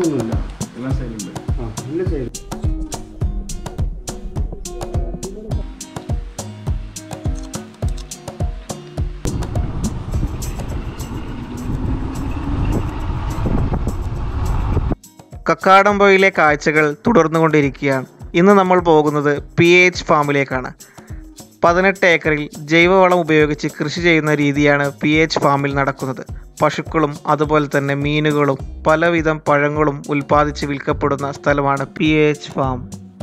കുഴപ്പമൊന്നുമില്ല എല്ലാം സൈലുണ്ട് ആ നല്ല ചെയ്തു കക്കാടംപൊയിലെ കാഴ്ചകൾ തുടർന്നുകൊണ്ടിരിക്കുകയാണ് ഇന്ന് നമ്മൾ പോകുന്നത് പി എച്ച് ഫാമിലേക്കാണ് പതിനെട്ട് ഏക്കറിൽ ജൈവവളം ഉപയോഗിച്ച് കൃഷി ചെയ്യുന്ന രീതിയാണ് പി എച്ച് ഫാമിൽ നടക്കുന്നത് പശുക്കളും അതുപോലെ തന്നെ മീനുകളും പലവിധം പഴങ്ങളും ഉൽപ്പാദിച്ച് വിൽക്കപ്പെടുന്ന സ്ഥലമാണ് പി എച്ച് ഫാം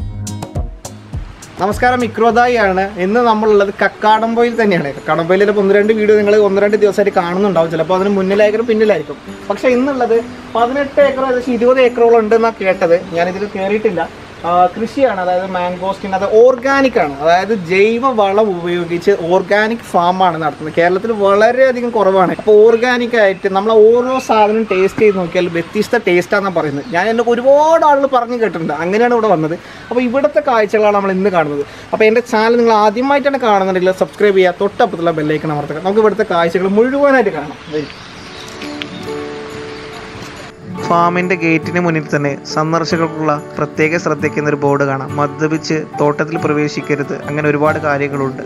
നമസ്കാരം ഇക്രോദായി ആണ് ഇന്ന് നമ്മളുള്ളത് കക്കാടംപൊയിൽ തന്നെയാണ് കക്കാടംപൊയിലെ ഒന്ന് രണ്ട് വീഡിയോ നിങ്ങൾ ഒന്ന് രണ്ട് ദിവസമായിട്ട് കാണുന്നുണ്ടാവും ചിലപ്പോൾ അതിന് മുന്നിലായിരിക്കും പിന്നിലായിരിക്കും പക്ഷേ ഇന്നുള്ളത് പതിനെട്ട് ഏക്കർ ഏകദേശം ഇരുപത് ഏക്കറോളം ഉണ്ടെന്നാണ് കേട്ടത് ഞാനിതിൽ കയറിയിട്ടില്ല ആ, കൃഷിയാണ് അതായത് മാംഗോസ്റ്റിൻ അത് ഓർഗാനിക് ആണ് അതായത് ജൈവ വളം ഉപയോഗിച്ച് ഓർഗാനിക് ഫാമാണ് നടത്തുന്നത് കേരളത്തിൽ വളരെയധികം കുറവാണ് അപ്പോൾ ഓർഗാനിക് ആയിട്ട് നമ്മൾ ഓരോ സാധനം ടേസ്റ്റ് ചെയ്ത് നോക്കിയാൽ വ്യത്യസ്ത ടേസ്റ്റാണെന്നാണ് പറയുന്നത് ഞാൻ എന്നെ ഒരുപാട് ആളുകൾ പറഞ്ഞു കേട്ടിട്ടുണ്ട് അങ്ങനെയാണ് ഇവിടെ വന്നത് അപ്പോൾ ഇവിടുത്തെ കാഴ്ചകളാണ് നമ്മൾ ഇന്ന് കാണുന്നത് അപ്പോൾ എൻ്റെ ചാനൽ നിങ്ങൾ ആദ്യമായിട്ടാണ് കാണുന്നുണ്ടെങ്കിൽ സബ്സ്ക്രൈബ് ചെയ്യുക തൊട്ടപ്പുറത്തുള്ള ബെല്ലൈക്കൺ അമർത്തുക നമുക്ക് ഇവിടുത്തെ കാഴ്ചകൾ മുഴുവനായിട്ട് കാണാം വരൂ. ഫാമിന്റെ ഗേറ്റിന് മുന്നിൽ തന്നെ സന്ദർശകർക്കുള്ള പ്രത്യേക ശ്രദ്ധയ്ക്കുന്ന ഒരു ബോർഡ് കാണാം മദ്യപിച്ച് തോട്ടത്തിൽ പ്രവേശിക്കരുത് അങ്ങനെ ഒരുപാട് കാര്യങ്ങളുണ്ട്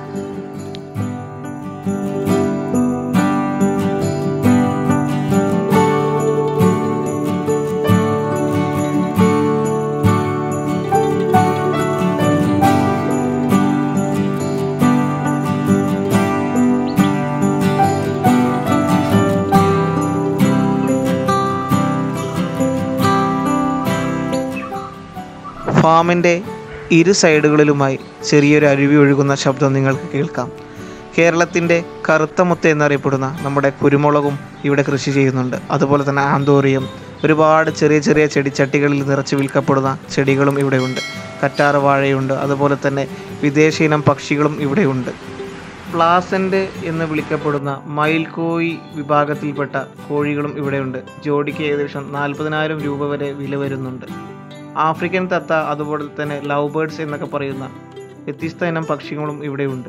ഫാമിൻ്റെ ഇരു സൈഡുകളിലുമായി ചെറിയൊരു അരുവി ഒഴുകുന്ന ശബ്ദം നിങ്ങൾക്ക് കേൾക്കാം കേരളത്തിൻ്റെ കറുത്ത മുത്ത് എന്നറിയപ്പെടുന്ന നമ്മുടെ കുരുമുളകും ഇവിടെ കൃഷി ചെയ്യുന്നുണ്ട് അതുപോലെ തന്നെ ആന്തോറിയം ഒരുപാട് ചെറിയ ചെറിയ ചെടിച്ചട്ടികളിൽ നിറച്ച് വിൽക്കപ്പെടുന്ന ചെടികളും ഇവിടെയുണ്ട് കറ്റാർ വാഴയുണ്ട് അതുപോലെ തന്നെ വിദേശ ഇനം പക്ഷികളും ഇവിടെയുണ്ട് പ്ലാസൻ്റ് എന്ന് വിളിക്കപ്പെടുന്ന മയിൽക്കോയി വിഭാഗത്തിൽപ്പെട്ട കോഴികളും ഇവിടെയുണ്ട് ജോഡിക്ക് ഏകദേശം നാൽപ്പതിനായിരം രൂപ വരെ വില വരുന്നുണ്ട് ആഫ്രിക്കൻ തത്ത അതുപോലെ തന്നെ ലവ് ബേർഡ്സ് എന്നൊക്കെ പറയുന്ന വ്യത്യസ്ത ഇനം പക്ഷികളും ഇവിടെയുണ്ട്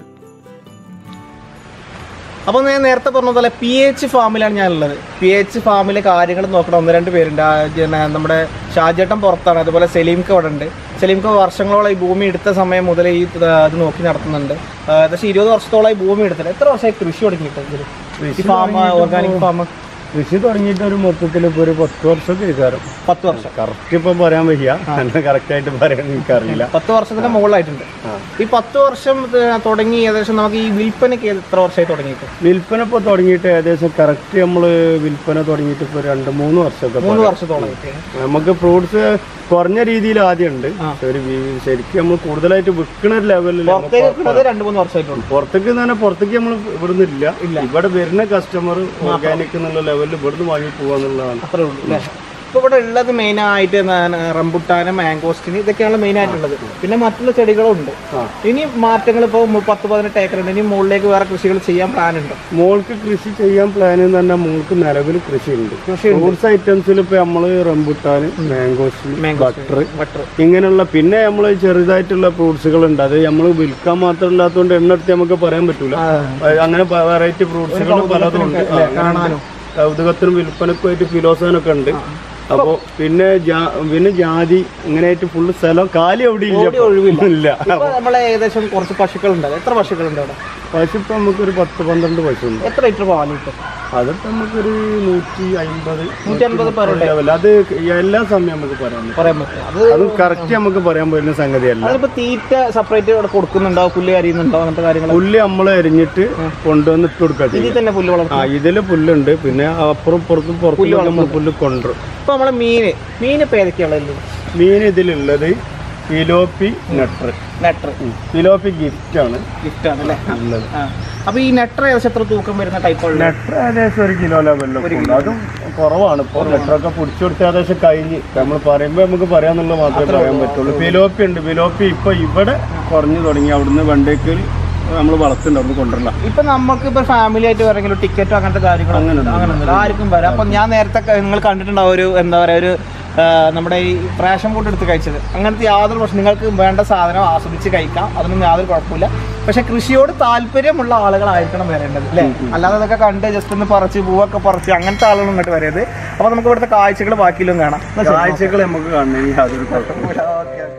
അപ്പോൾ ഞാൻ നേരത്തെ പറഞ്ഞ പോലെ പി എച്ച് ഫാമിലാണ് ഞാനുള്ളത് പി എച്ച് ഫാമിലെ കാര്യങ്ങൾ നോക്കണം ഒന്ന് രണ്ട് പേരുണ്ട് ആ ജന- നമ്മുടെ ഷാജേട്ടൻ പുറത്താണ് അതുപോലെ സലീംക്ക് അവിടെ ഉണ്ട് സലീംക്ക് വർഷങ്ങളോളം ഈ ഭൂമി എടുത്ത സമയം മുതൽ ഈ ഇത് ഇത് നോക്കി നടത്തുന്നുണ്ട് ആ, ഏകദേശം ഇരുപത് വർഷത്തോളം ഈ ഭൂമി എടുത്തിട്ട് എത്ര വർഷമായി കൃഷി തുടങ്ങിയിട്ട് ഇതില്? ഈ ഫാം ഓർഗാനിക് ഫാം കൃഷി തുടങ്ങിയിട്ട് ഒരു മൊത്തത്തിൽ ഇപ്പോൾ ഒരു പത്ത് വർഷമൊക്കെ ഇരിക്കാറും പത്ത് വർഷം കറക്റ്റ് ഇപ്പം പറയാൻ വയ്യ എന്നെ കറക്റ്റ് ആയിട്ട് പറയാൻ എനിക്കറിയില്ല പത്ത് വർഷത്തിന്റെ മുകളിലായിട്ടുണ്ട് ഈ പത്ത് വർഷം ഇത് തുടങ്ങി ഏകദേശം നമുക്ക് ഈ വിൽപ്പനയ്ക്ക് എത്ര വർഷമായി തുടങ്ങിയിട്ട് വിൽപ്പന ഇപ്പോൾ തുടങ്ങിയിട്ട് ഏകദേശം കറക്റ്റ് നമ്മൾ വിൽപ്പന തുടങ്ങിയിട്ട് ഇപ്പോൾ രണ്ട് മൂന്ന് വർഷമൊക്കെ മൂന്ന് പറയാം. വർഷത്തോളം നമുക്ക് ഫ്രൂട്ട്സ് കുറഞ്ഞ രീതിയിൽ ആദ്യം ഉണ്ട് ഒരു വി- ശരിക്കും നമ്മൾ കൂടുതലായിട്ട് വിൽക്കണ ഒരു ലെവലിൽ പുറത്തേക്ക് കിട്ടുന്നത് രണ്ട് മൂന്ന് വർഷമായിട്ടുണ്ട് പുറത്തേക്ക് എന്ന് പറഞ്ഞാൽ പുറത്തേക്ക് നമ്മൾ ഇവിടുന്ന് ഇല്ല ഇവിടെ വരുന്ന കസ്റ്റമർ ഓർഗാനിക് എന്നുള്ള ലെവലിൽ ഇവിടുന്ന് വാങ്ങി പോവാന്നുള്ളതാണ് അത്രേ ഉള്ളൂ അല്ലേ ഇപ്പൊ ഇവിടെ ഉള്ളത് മെയിൻ ആയിട്ട് എന്താണ് റംബുട്ടാന് മാംഗോസ്റ്റിന് ഇതൊക്കെയാണ് മെയിൻ ആയിട്ടുള്ളത് പിന്നെ മറ്റുള്ള ചെടികളുണ്ട് ഇനി മാറ്റങ്ങൾ ഇപ്പോൾ പത്ത് പതിനെട്ട് ഏക്കർ ഉണ്ട് ഇനി മുകളിലേക്ക് വേറെ കൃഷികൾ ചെയ്യാൻ പ്ലാൻ ഉണ്ട് മോൾക്ക് കൃഷി ചെയ്യാൻ പ്ലാൻ എന്ന് പറഞ്ഞാൽ മോൾക്ക് നിലവിൽ കൃഷിയുണ്ട് ഫ്രൂട്ട്സ് ഐറ്റംസിൽ ഇപ്പൊ നമ്മള് റംബുട്ടാൻ മാംഗോസ് ബട്ടർ ബട്ടർ ഇങ്ങനെയുള്ള പിന്നെ നമ്മൾ ചെറുതായിട്ടുള്ള ഫ്രൂട്ട്സുകൾ ഉണ്ട് അത് നമ്മൾ വിൽക്കാൻ മാത്രം ഇല്ലാത്തതുകൊണ്ട് എണ്ണെടുത്ത് നമുക്ക് പറയാൻ പറ്റൂല അത് അങ്ങനെ വെറൈറ്റി ഫ്രൂട്ട്സുകൾ പലതും ഉണ്ട് ആ, കാണാനും കൗതുകത്തിനും വിൽപ്പനക്കും ആയിട്ട് ഫിലോസഫനൊക്കെ ഉണ്ട് അപ്പോ പിന്നെ ജാ- പിന്നെ ജാതി ഇങ്ങനെയായിട്ട് ഫുള്ള് സ്ഥലം കാലി അവിടെ ഇല്ല ഒഴിവില്ല. ഇല്ല ഇപ്പൊ നമ്മളെ ഏകദേശം കുറച്ച് പശുക്കളുണ്ട് എത്ര പശുക്കളുണ്ട് അവിടെ പശു ഇപ്പൊ നമുക്കൊരു പത്ത് പന്ത്രണ്ട് പശു ഉണ്ട് എത്ര ലിറ്റർ പാല് കിട്ടും അതിപ്പോ നമുക്കൊരു നൂറ്റി അമ്പത് നൂറ്റി അൻപത് per day. ലെവൽ അത് എല്ലാ സമയം നമുക്ക് പറയാൻ പറ്റും പറയാൻ പറ്റും അത് അത് കറക്റ്റ് നമുക്ക് പറയാൻ പറ്റുന്ന സംഗതിയല്ല അതിപ്പോ തീറ്റ സെപ്പറേറ്റ് ഇവിടെ കൊടുക്കുന്നുണ്ടോ പുല്ല് അരിയുന്നുണ്ടോ അങ്ങനത്തെ കാര്യങ്ങൾ പുല്ല് നമ്മൾ എരിഞ്ഞിട്ട് കൊണ്ടുവന്ന് ഇട്ട് കൊടുക്കുക ഇതിൽ ചെയ്യും തന്നെ പുല്ല് വളർത്തും ആ ഇതില് പുല്ലുണ്ട് പിന്നെ അപ്പുറം പുറത്തും പുറത്തും നമ്മൾ പുല്ല് കൊണ്ടുവരും ഇപ്പൊ നമ്മളെ മീന് മീന് ഇപ്പൊ ഏതൊക്കെയുള്ളത് മീൻ ഇതിലുള്ളത് ഫിലോപ്പി നട്ടർ നെട്ടർ ഫിലോപ്പി ഗിഫ്റ്റ് ആണ് ഗിഫ്റ്റ് ആണ് അല്ലേ ഉള്ളത് ആ. അപ്പൊ ഈ നെട്ടർ ഏകദേശം എത്ര തൂക്കം വരുന്ന ടൈപ്പുള്ള നെട്ടർ ഏകദേശം ഒരു കിലോ ലെവലിലൊക്കെ ഉണ്ട് അതും കുറവാണ് ഇപ്പോൾ നെട്ടറൊക്കെ പിടിച്ചു കൊടുത്ത് ഏകദേശം കഴിഞ്ഞ് നമ്മൾ പറയുമ്പോൾ നമുക്ക് പറയാന്നുള്ളത് മാത്രമേ പറയാൻ പറ്റുള്ളൂ ഫിലോപ്പി ഉണ്ട് ഫിലോപ്പി ഇപ്പൊ ഇവിടെ കുറഞ്ഞു തുടങ്ങി അവിടുന്ന് വെണ്ടേക്കിൽ നമ്മൾ വളർത്തുന്നുണ്ട് അവിടുന്ന് കൊണ്ടുവരില്ല ഇപ്പൊ നമുക്ക് ഇപ്പൊ ഫാമിലി ആയിട്ട് വേണമെങ്കിലും ടിക്കറ്റോ അങ്ങനത്തെ കാര്യങ്ങളോ അങ്ങനെയൊന്നും അങ്ങനെയൊന്നും ആർക്കും വരാം അപ്പൊ ഞാൻ നേരത്തെ ക- നിങ്ങൾ കണ്ടിട്ടുണ്ടാവും ഒരു എന്താ പറയാ ഒരു ആ, നമ്മുടെ ഈ പ്രാഷൻ ഫുഡ് എടുത്ത് കഴിച്ചത് അങ്ങനത്തെ യാതൊരു പ്രശ്നം നിങ്ങൾക്ക് വേണ്ട സാധനം ആസ്വദിച്ച് കഴിക്കാം അതിനൊന്നും യാതൊരു കുഴപ്പമില്ല പക്ഷെ കൃഷിയോട് താല്പര്യമുള്ള ആളുകളായിരിക്കണം വരേണ്ടത് അല്ലേ അല്ലാതെ അതൊക്കെ കണ്ട് ജസ്റ്റ് ഒന്ന് പറിച്ച് പൂവൊക്കെ പറിച്ച് അങ്ങനത്തെ ആളുകൾ ഇങ്ങോട്ട് വരരുത് അപ്പോൾ നമുക്ക് ഇവിടുത്തെ കാഴ്ചകൾ ബാക്കിയിലും കാണാം എന്നാ ശരി. കാഴ്ചകൾ നമുക്ക് കാണണമെങ്കിൽ യാതൊരു കുഴപ്പമില്ല ഓക്കെ ഓക്കെ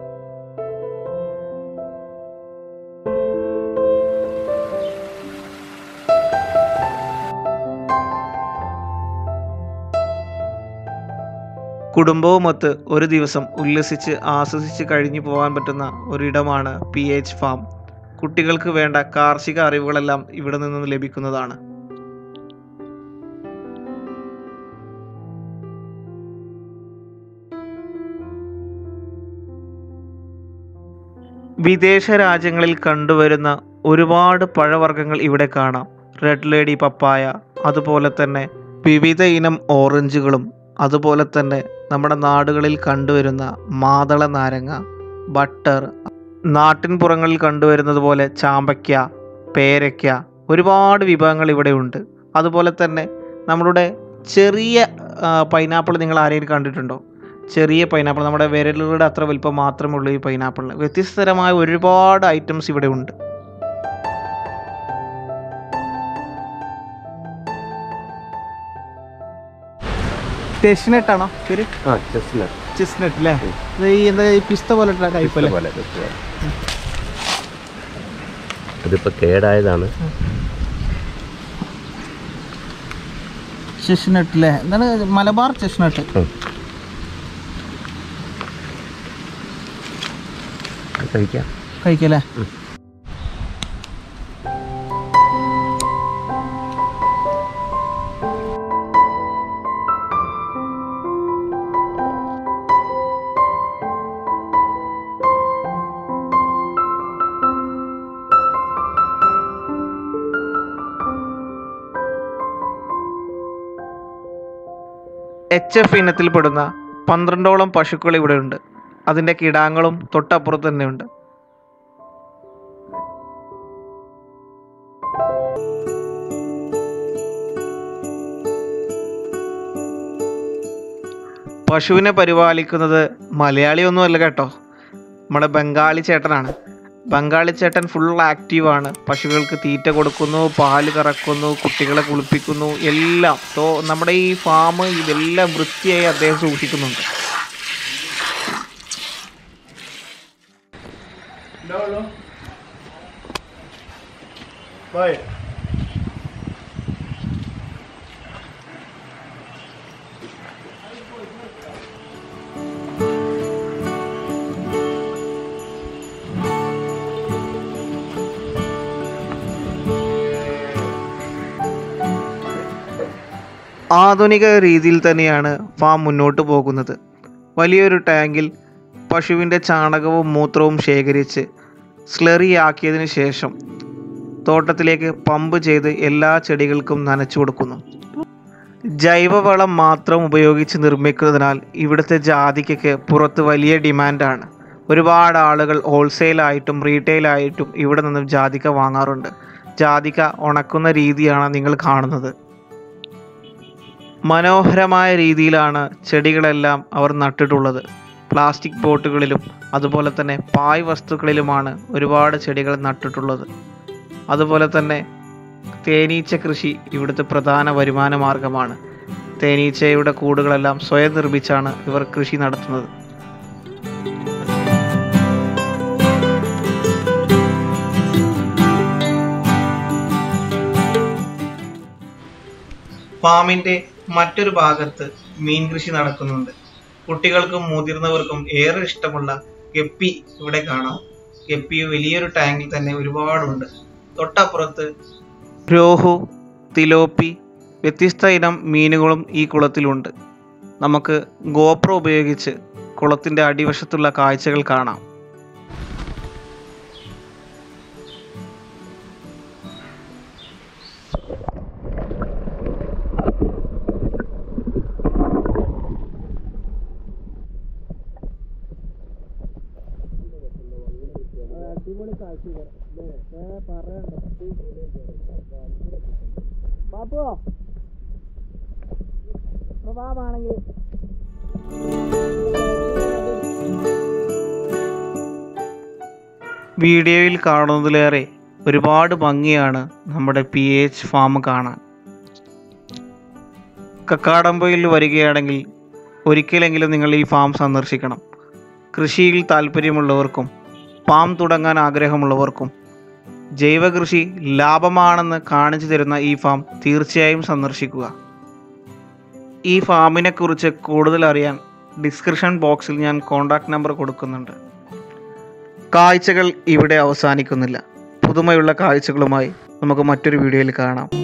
കുടുംബവുമൊത്ത് ഒരു ദിവസം ഉല്ലസിച്ച് ആസ്വദിച്ച് കഴിഞ്ഞു പോകാൻ പറ്റുന്ന ഒരിടമാണ് പി എച്ച് ഫാം കുട്ടികൾക്ക് വേണ്ട കാർഷിക അറിവുകളെല്ലാം ഇവിടെ നിന്ന് ലഭിക്കുന്നതാണ് വിദേശ രാജ്യങ്ങളിൽ കണ്ടുവരുന്ന ഒരുപാട് പഴവർഗ്ഗങ്ങൾ ഇവിടെ കാണാം റെഡ് ലേഡി പപ്പായ അതുപോലെ തന്നെ വിവിധ ഇനം ഓറഞ്ചുകളും അതുപോലെ തന്നെ നമ്മുടെ നാടുകളിൽ കണ്ടുവരുന്ന മാതള നാരങ്ങ ബട്ടർ നാട്ടിൻപുറങ്ങളിൽ കണ്ടുവരുന്നത് പോലെ ചാമ്പയ്ക്ക പേരയ്ക്ക ഒരുപാട് വിഭവങ്ങൾ ഇവിടെ ഉണ്ട് അതുപോലെ തന്നെ നമ്മളുടെ ചെറിയ പൈനാപ്പിൾ നിങ്ങൾ ആരെങ്കിലും കണ്ടിട്ടുണ്ടോ ചെറിയ പൈനാപ്പിൾ നമ്മുടെ വിരലുകളുടെ അത്ര വലിപ്പം മാത്രമേ ഉള്ളൂ ഈ പൈനാപ്പിളിന് വ്യത്യസ്തരമായ ഒരുപാട് ഐറ്റംസ് ഇവിടെ ഉണ്ട് ടെസ്റ്റിനെട്ട് ആണോ പേര് ആ ചെസ്റ്റിനട്ട് ചെസ്റ്റിനെട്ട് അല്ലേ ഇത് ഈ എന്താ ഈ പിസ്ത പോലെ ടൈപ്പ് അല്ലേ പോലെ അതിപ്പോ കേടായതാണ് ചെസ്റ്റിനെട്ട് അല്ലേ എന്താണ് മലബാർ ചെസ്റ്റിനെട്ട് ഉം. അത് കഴിക്കാം കഴിക്കല്ലേ എച്ച് എഫ് ഇനത്തിൽപ്പെടുന്ന പന്ത്രണ്ടോളം പശുക്കൾ ഇവിടെ ഉണ്ട് അതിൻ്റെ കിടാങ്ങളും തൊട്ടപ്പുറത്ത് തന്നെയുണ്ട് പശുവിനെ പരിപാലിക്കുന്നത് മലയാളിയൊന്നുമല്ല കേട്ടോ നമ്മുടെ ബംഗാളി ചേട്ടനാണ് ബംഗാളി ചേട്ടൻ ഫുൾ ആക്റ്റീവാണ് പശുക്കൾക്ക് തീറ്റ കൊടുക്കുന്നു പാല് കറക്കുന്നു കുട്ടികളെ കുളിപ്പിക്കുന്നു എല്ലാം സോ നമ്മുടെ ഈ ഫാം ഇതെല്ലാം വൃത്തിയായി അദ്ദേഹം സൂക്ഷിക്കുന്നുണ്ട് ബൈ ആധുനിക രീതിയിൽ തന്നെയാണ് ഫാം മുന്നോട്ട് പോകുന്നത് വലിയൊരു ടാങ്കിൽ പശുവിൻ്റെ ചാണകവും മൂത്രവും ശേഖരിച്ച് സ്ലറി ആക്കിയതിന് ശേഷം തോട്ടത്തിലേക്ക് പമ്പ് ചെയ്ത് എല്ലാ ചെടികൾക്കും നനച്ചു കൊടുക്കുന്നു ജൈവവളം മാത്രം ഉപയോഗിച്ച് നിർമ്മിക്കുന്നതിനാൽ ഇവിടുത്തെ ജാതിക്കയ്ക്ക് പുറത്ത് വലിയ ഡിമാൻഡാണ് ഒരുപാട് ആളുകൾ ഹോൾസെയിലായിട്ടും റീറ്റെയിലായിട്ടും ഇവിടെ നിന്നും ജാതിക്ക വാങ്ങാറുണ്ട് ജാതിക്ക ഉണക്കുന്ന രീതിയാണ് നിങ്ങൾ കാണുന്നത് മനോഹരമായ രീതിയിലാണ് ചെടികളെല്ലാം അവർ നട്ടിട്ടുള്ളത് പ്ലാസ്റ്റിക് ബോട്ടുകളിലും അതുപോലെ തന്നെ പായ് വസ്തുക്കളിലുമാണ് ഒരുപാട് ചെടികൾ നട്ടിട്ടുള്ളത് അതുപോലെ തന്നെ തേനീച്ച കൃഷി ഇവിടുത്തെ പ്രധാന വരുമാന മാർഗമാണ് തേനീച്ചയുടെ കൂടുകളെല്ലാം സ്വയം നിർമ്മിച്ചാണ് ഇവർ കൃഷി നടത്തുന്നത് ഫാമിൻ്റെ മറ്റൊരു ഭാഗത്ത് മീൻ കൃഷി നടക്കുന്നുണ്ട് കുട്ടികൾക്കും മുതിർന്നവർക്കും ഏറെ ഇഷ്ടമുള്ള ഗപ്പി ഇവിടെ കാണാം ഗപ്പി വലിയൊരു ടാങ്കിൽ തന്നെ ഒരുപാടുണ്ട് തൊട്ടപ്പുറത്ത് രോഹു തിലോപ്പി വ്യത്യസ്ത ഇനം മീനുകളും ഈ കുളത്തിലുണ്ട് നമുക്ക് ഗോപ്രോ ഉപയോഗിച്ച് കുളത്തിൻ്റെ അടിവശത്തുള്ള കാഴ്ചകൾ കാണാം ബാപ്പുവോ പ്രഭാവമാണെങ്കിൽ വീഡിയോയിൽ കാണുന്നതിലേറെ ഒരുപാട് ഭംഗിയാണ് നമ്മുടെ പി എച്ച് ഫാം കാണാൻ കക്കാടമ്പയിൽ വരികയാണെങ്കിൽ ഒരിക്കലെങ്കിലും നിങ്ങൾ ഈ ഫാം സന്ദർശിക്കണം കൃഷിയിൽ താല്പര്യമുള്ളവർക്കും ഫാം തുടങ്ങാൻ ആഗ്രഹമുള്ളവർക്കും ജൈവകൃഷി ലാഭമാണെന്ന് കാണിച്ചു തരുന്ന ഈ ഫാം തീർച്ചയായും സന്ദർശിക്കുക ഈ ഫാമിനെക്കുറിച്ച് കൂടുതൽ അറിയാൻ ഡിസ്ക്രിപ്ഷൻ ബോക്സിൽ ഞാൻ കോൺടാക്ട് നമ്പർ കൊടുക്കുന്നുണ്ട് കാഴ്ചകൾ ഇവിടെ അവസാനിക്കുന്നില്ല പുതുമയുള്ള കാഴ്ചകളുമായി നമുക്ക് മറ്റൊരു വീഡിയോയിൽ കാണാം